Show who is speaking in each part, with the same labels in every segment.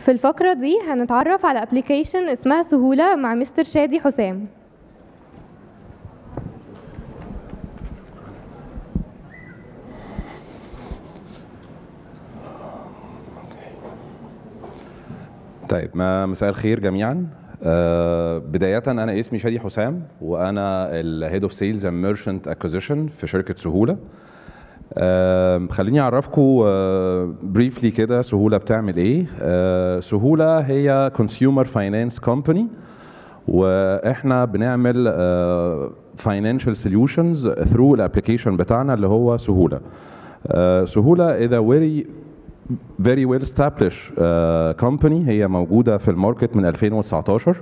Speaker 1: في الفقرة دي هنتعرف على ابلكيشن اسمها سهولة مع مستر شادي حسام
Speaker 2: طيب ما مساء الخير جميعا آه، بداية أنا اسمي شادي حسام وأنا الهيد اوف سيلز اند ميرشنت اكوزيشن في شركة سهولة آه، خليني أعرفكم بريفلي كده سهولة بتعمل إيه آه، سهولة هي كونسيومر فاينانس كومباني واحنا بنعمل فاينانشال سوليوشنز ثرو الابلكيشن بتاعنا اللي هو سهوله آه، سهوله اذا very very well established uh, company هي موجودة في الماركت من 2019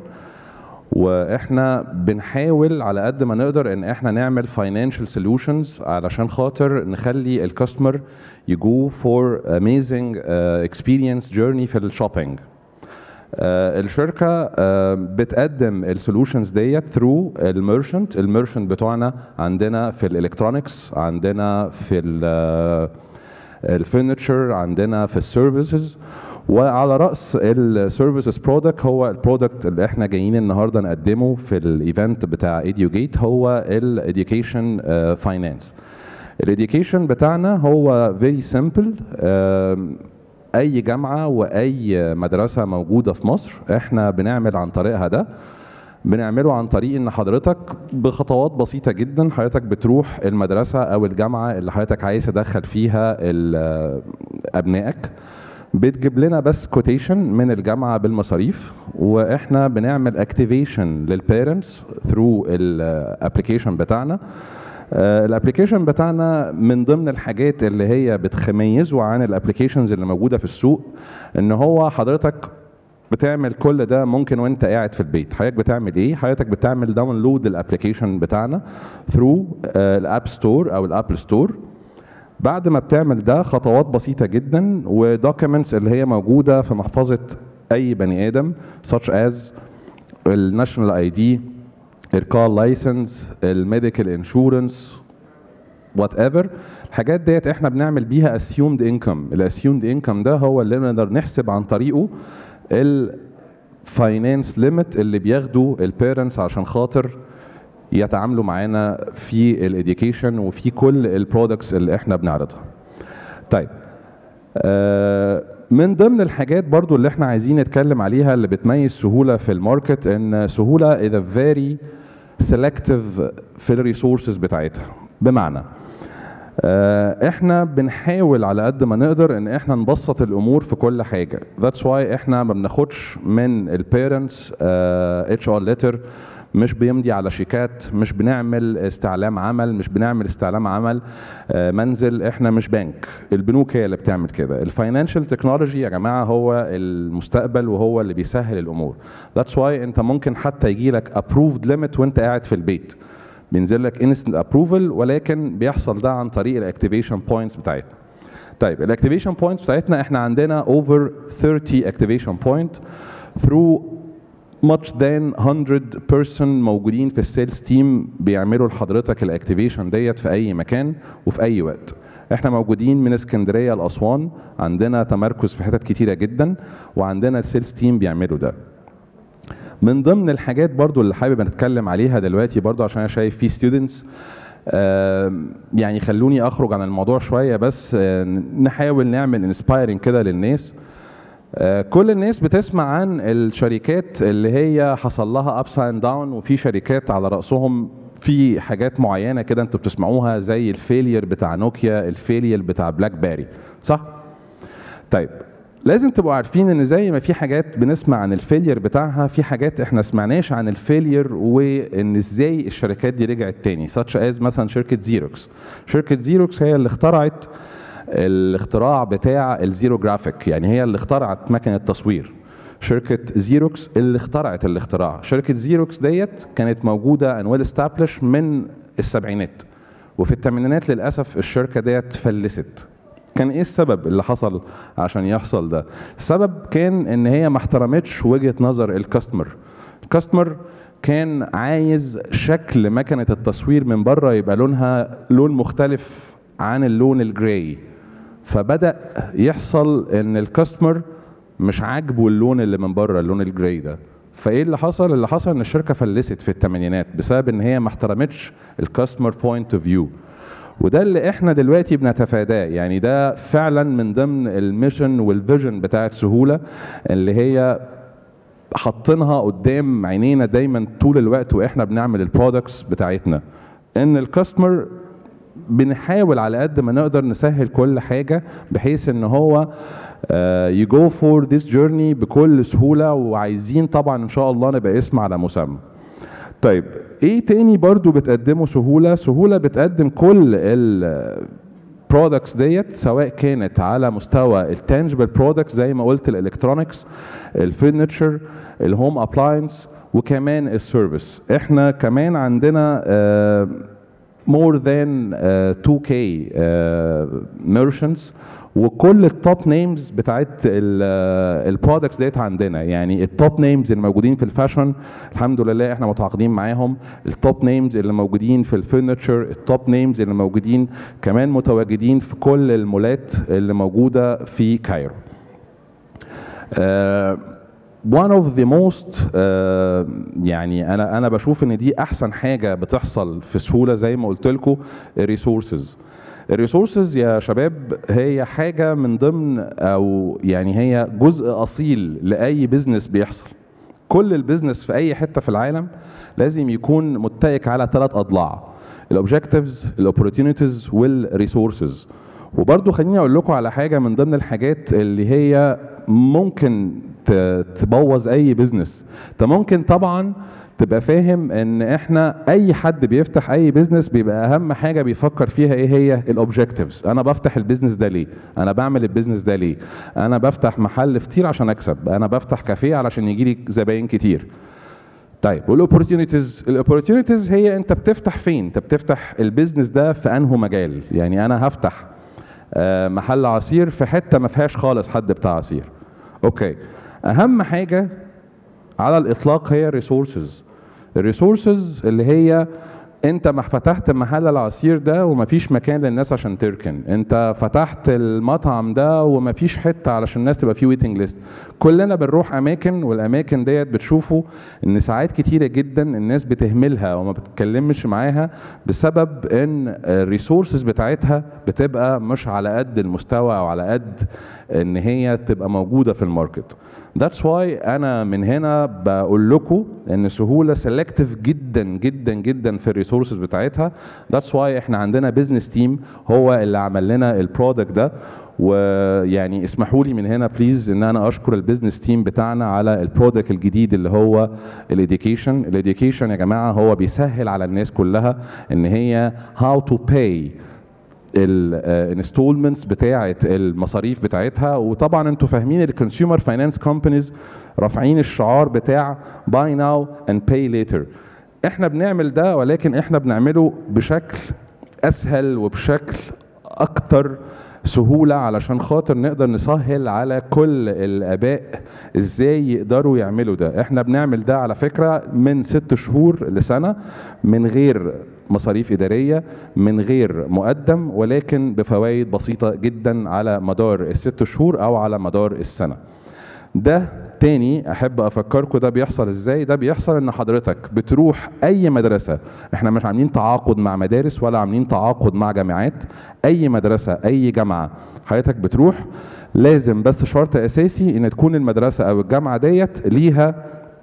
Speaker 2: واحنا بنحاول على قد ما نقدر ان احنا نعمل financial solutions علشان خاطر نخلي الكاستمر يجو for amazing uh, experience journey في الشوبينج آه، الشركه آه، بتقدم السولوشنز ديت ثرو الميرشنت الميرشنت بتوعنا عندنا في الالكترونكس عندنا في الفurniture عندنا في السيرفيسز وعلى راس السيرفيسز برودكت هو البرودكت اللي احنا جايين النهارده نقدمه في الايفنت بتاع ايديو جيت هو الاديوكيشن فاينانس الاديوكيشن بتاعنا هو فيري سمبل اي جامعه واي مدرسه موجوده في مصر احنا بنعمل عن طريقها ده بنعمله عن طريق ان حضرتك بخطوات بسيطه جدا حضرتك بتروح المدرسه او الجامعه اللي حضرتك عايز تدخل فيها ال- ابنائك بتجيب لنا بس كوتيشن من الجامعه بالمصاريف واحنا بنعمل اكتيفيشن للبيرنتس ثرو الابلكيشن بتاعنا الابلكيشن بتاعنا من ضمن الحاجات اللي هي بتميزه عن الابلكيشنز اللي موجوده في السوق ان هو حضرتك بتعمل كل ده ممكن وانت قاعد في البيت حضرتك بتعمل ايه حضرتك بتعمل داونلود الابلكيشن بتاعنا ثرو الاب ستور او الابل ستور بعد ما بتعمل ده خطوات بسيطه جدا ودوكيومنتس اللي هي موجوده في محفظه اي بني ادم such as الناشونال اي دي الكار لايسنس الميديكال انشورنس وات ايفر الحاجات ديت احنا بنعمل بيها اسيومد انكم الاسيومد انكم ده هو اللي نقدر نحسب عن طريقه الفاينانس ليميت اللي بياخده البيرنتس عشان خاطر يتعاملوا معانا في الاديوكيشن وفي كل البرودكتس اللي احنا بنعرضها طيب آه، من ضمن الحاجات برضو اللي احنا عايزين نتكلم عليها اللي بتميز سهولة في الماركت ان سهولة اذا very selective في الريسورسز بتاعتها بمعنى آه، احنا بنحاول على قد ما نقدر ان احنا نبسط الامور في كل حاجه ذاتس واي احنا ما بناخدش من البيرنتس اتش ار ليتر مش بيمضي على شيكات مش بنعمل استعلام عمل مش بنعمل استعلام عمل آه، منزل احنا مش بنك البنوك هي اللي بتعمل كده الفاينانشال تكنولوجي يا جماعه هو المستقبل وهو اللي بيسهل الامور ذاتس واي انت ممكن حتى يجي لك ابروفد ليميت وانت قاعد في البيت بينزل لك انستنت ابروفل ولكن بيحصل ده عن طريق الاكتيفيشن بوينتس بتاعتنا طيب الاكتيفيشن بوينتس بتاعتنا احنا عندنا اوفر 30 اكتيفيشن بوينت through much than 100 person موجودين في السيلز تيم بيعملوا لحضرتك الاكتيفيشن ديت في اي مكان وفي اي وقت احنا موجودين من اسكندريه لاسوان عندنا تمركز في حتت كتيره جدا وعندنا السيلز تيم بيعملوا ده من ضمن الحاجات برضو اللي حابب نتكلم عليها دلوقتي برضو عشان انا شايف في ستودنتس يعني خلوني اخرج عن الموضوع شويه بس آه، نحاول نعمل انسبايرنج كده للناس آه، كل الناس بتسمع عن الشركات اللي هي حصل لها ابس اند داون وفي شركات على راسهم في حاجات معينه كده انتوا بتسمعوها زي الفيلير بتاع نوكيا الفيلير بتاع بلاك بيري صح طيب لازم تبقوا عارفين ان زي ما في حاجات بنسمع عن الفيلير بتاعها في حاجات احنا سمعناش عن الفيلير وان ازاي الشركات دي رجعت تاني such as مثلا شركه زيروكس شركه زيروكس هي اللي اخترعت الاختراع بتاع الزيرو جرافيك يعني هي اللي اخترعت مكنه التصوير شركة زيروكس اللي اخترعت الاختراع شركة زيروكس ديت كانت موجودة ان ويل استابلش من السبعينات وفي الثمانينات للأسف الشركة ديت فلست كان ايه السبب اللي حصل عشان يحصل ده السبب كان ان هي ما احترمتش وجهة نظر الكاستمر الكاستمر كان عايز شكل مكنة التصوير من بره يبقى لونها لون مختلف عن اللون الجراي فبدأ يحصل ان الكاستمر مش عاجبه اللون اللي من بره اللون الجراي ده فايه اللي حصل اللي حصل ان الشركه فلست في الثمانينات بسبب ان هي ما احترمتش الكاستمر بوينت اوف فيو وده اللي احنا دلوقتي بنتفاداه يعني ده فعلا من ضمن الميشن والفيجن بتاعت سهوله اللي هي حاطينها قدام عينينا دايما طول الوقت واحنا بنعمل البرودكتس بتاعتنا ان الكاستمر بنحاول على قد ما نقدر نسهل كل حاجه بحيث ان هو يجو فور ذيس جيرني بكل سهوله وعايزين طبعا ان شاء الله نبقى اسم على مسمى طيب ايه تاني برضو بتقدمه سهوله سهوله بتقدم كل ال برودكتس ديت سواء كانت على مستوى التانجبل برودكتس زي ما قلت الالكترونكس الفurniture الهوم ابلاينس وكمان السيرفيس احنا كمان عندنا uh, more than uh, 2k uh, merchants وكل التوب نيمز بتاعت البرودكتس ديت عندنا يعني التوب نيمز اللي موجودين في الفاشن الحمد لله احنا متعاقدين معاهم التوب نيمز اللي موجودين في الفurniture التوب نيمز اللي موجودين كمان متواجدين في كل المولات اللي موجوده في كايرو uh, one of the most uh, يعني انا انا بشوف ان دي احسن حاجه بتحصل في سهوله زي ما قلت لكم الريسورسز الريسورسز يا شباب هي حاجه من ضمن او يعني هي جزء اصيل لاي بزنس بيحصل كل البزنس في اي حته في العالم لازم يكون متكئ على ثلاث اضلاع الاوبجكتيفز الاوبورتيونيتيز والريسورسز وبرضو خليني اقول لكم على حاجه من ضمن الحاجات اللي هي ممكن تبوظ اي بزنس انت ممكن طبعا تبقى فاهم ان احنا اي حد بيفتح اي بزنس بيبقى اهم حاجه بيفكر فيها ايه هي الاوبجكتيفز انا بفتح البيزنس ده ليه انا بعمل البيزنس ده ليه انا بفتح محل فطير عشان اكسب انا بفتح كافيه علشان يجي لي زباين كتير طيب والاوبورتيونيتيز الاوبورتيونيتيز هي انت بتفتح فين انت بتفتح البيزنس ده في انه مجال يعني انا هفتح محل عصير في حته ما فيهاش خالص حد بتاع عصير اوكي اهم حاجه على الاطلاق هي الريسورسز الريسورسز اللي هي انت ما فتحت محل العصير ده ومفيش مكان للناس عشان تركن انت فتحت المطعم ده ومفيش حته علشان الناس تبقى فيه ويتنج ليست كلنا بنروح اماكن والاماكن ديت بتشوفوا ان ساعات كتيره جدا الناس بتهملها وما بتتكلمش معاها بسبب ان الريسورسز بتاعتها بتبقى مش على قد المستوى او على قد ان هي تبقى موجوده في الماركت That's why انا من هنا بقول لكم ان سهوله سيلكتيف جدا جدا جدا في الريسورسز بتاعتها That's why احنا عندنا بزنس تيم هو اللي عمل لنا البرودكت ده ويعني اسمحوا لي من هنا بليز ان انا اشكر البيزنس تيم بتاعنا على البرودكت الجديد اللي هو الاديوكيشن الاديوكيشن يا جماعه هو بيسهل على الناس كلها ان هي هاو تو باي الانستولمنتس بتاعه المصاريف بتاعتها وطبعا انتوا فاهمين الكونسيومر فاينانس كومبانيز رافعين الشعار بتاع باي ناو اند باي ليتر احنا بنعمل ده ولكن احنا بنعمله بشكل اسهل وبشكل اكتر سهوله علشان خاطر نقدر نسهل على كل الاباء ازاي يقدروا يعملوا ده احنا بنعمل ده على فكره من ست شهور لسنه من غير مصاريف اداريه من غير مقدم ولكن بفوائد بسيطه جدا على مدار الست شهور او على مدار السنه ده تاني احب افكركم ده بيحصل ازاي ده بيحصل ان حضرتك بتروح اي مدرسه احنا مش عاملين تعاقد مع مدارس ولا عاملين تعاقد مع جامعات اي مدرسه اي جامعه حضرتك بتروح لازم بس شرط اساسي ان تكون المدرسه او الجامعه ديت ليها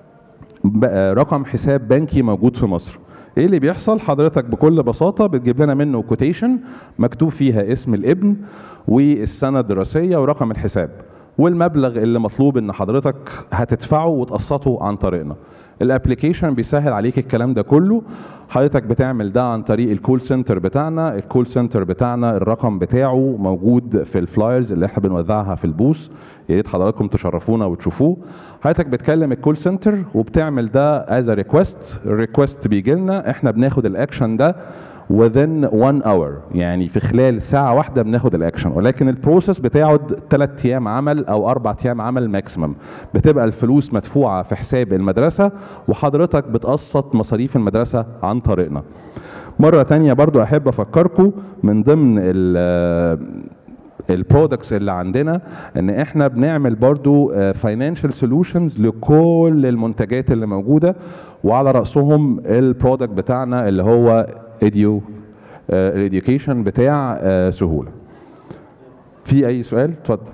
Speaker 2: رقم حساب بنكي موجود في مصر ايه اللي بيحصل حضرتك بكل بساطه بتجيب لنا منه كوتيشن مكتوب فيها اسم الابن والسنه الدراسيه ورقم الحساب والمبلغ اللي مطلوب ان حضرتك هتدفعه وتقسطه عن طريقنا الابلكيشن بيسهل عليك الكلام ده كله حضرتك بتعمل ده عن طريق الكول سنتر بتاعنا الكول سنتر بتاعنا الرقم بتاعه موجود في الفلايرز اللي احنا بنوزعها في البوث يا ريت حضراتكم تشرفونا وتشوفوه حضرتك بتكلم الكول سنتر وبتعمل ده از ريكوست الريكوست بيجي لنا احنا بناخد الاكشن ده within one hour يعني في خلال ساعة واحدة بناخد الاكشن ولكن البروسيس بتقعد ثلاث ايام عمل او اربع ايام عمل ماكسيمم بتبقى الفلوس مدفوعة في حساب المدرسة وحضرتك بتقسط مصاريف المدرسة عن طريقنا مرة تانية برضو احب افكركم من ضمن البرودكتس اللي عندنا ان احنا بنعمل برضو فاينانشال سولوشنز لكل المنتجات اللي موجوده وعلى راسهم البرودكت بتاعنا اللي هو اديو الاديوكيشن بتاع آه، سهوله في اي سؤال اتفضل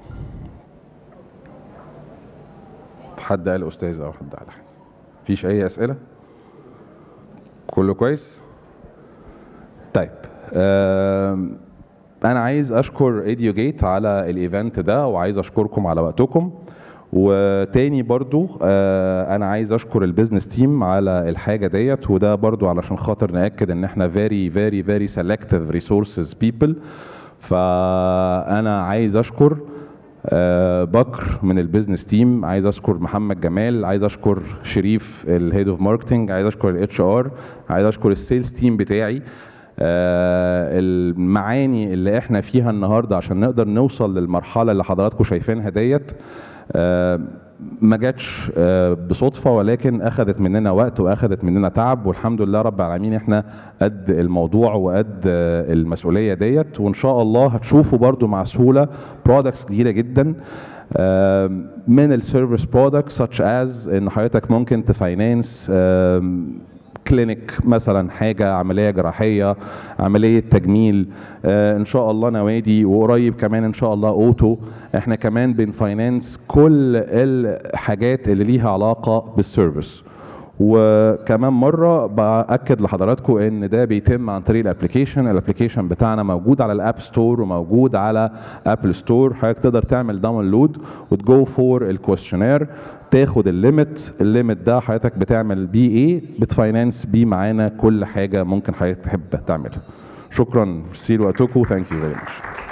Speaker 2: حد قال استاذ او حد قال حاجه مفيش اي اسئله كله كويس طيب آم، انا عايز اشكر ايديو جيت على الايفنت ده وعايز اشكركم على وقتكم وتاني برضو آه، انا عايز اشكر البيزنس تيم على الحاجه ديت وده برضو علشان خاطر ناكد ان احنا very very very selective resources people فانا عايز اشكر آه، بكر من البيزنس تيم عايز اشكر محمد جمال عايز اشكر شريف الهيد اوف ماركتنج عايز اشكر الاتش ار عايز اشكر السيلز تيم بتاعي آه، المعاني اللي احنا فيها النهارده عشان نقدر نوصل للمرحله اللي حضراتكم شايفينها ديت آه، ما جاتش آه، بصدفه ولكن اخذت مننا وقت واخذت مننا تعب والحمد لله رب العالمين احنا قد الموضوع وقد آه، المسؤوليه ديت وان شاء الله هتشوفوا برضو مع سهوله برودكتس جديده جدا آم، من السيرفيس برودكتس such as ان حضرتك ممكن تفاينانس كلينيك مثلا حاجه عمليه جراحيه عمليه تجميل آه، ان شاء الله نوادي وقريب كمان ان شاء الله اوتو احنا كمان بنفاينانس كل الحاجات اللي ليها علاقه بالسيرفيس وكمان مره باكد لحضراتكم ان ده بيتم عن طريق الابلكيشن الابلكيشن بتاعنا موجود على الاب ستور وموجود على ابل ستور حضرتك تقدر تعمل داونلود وتجو فور الكويشنير تاخد الليمت الليمت ده حضرتك بتعمل بيه ايه بتفاينانس بيه معانا كل حاجه ممكن حضرتك تحب تعملها شكرا ميرسي لوقتكم ثانك يو فيري ماتش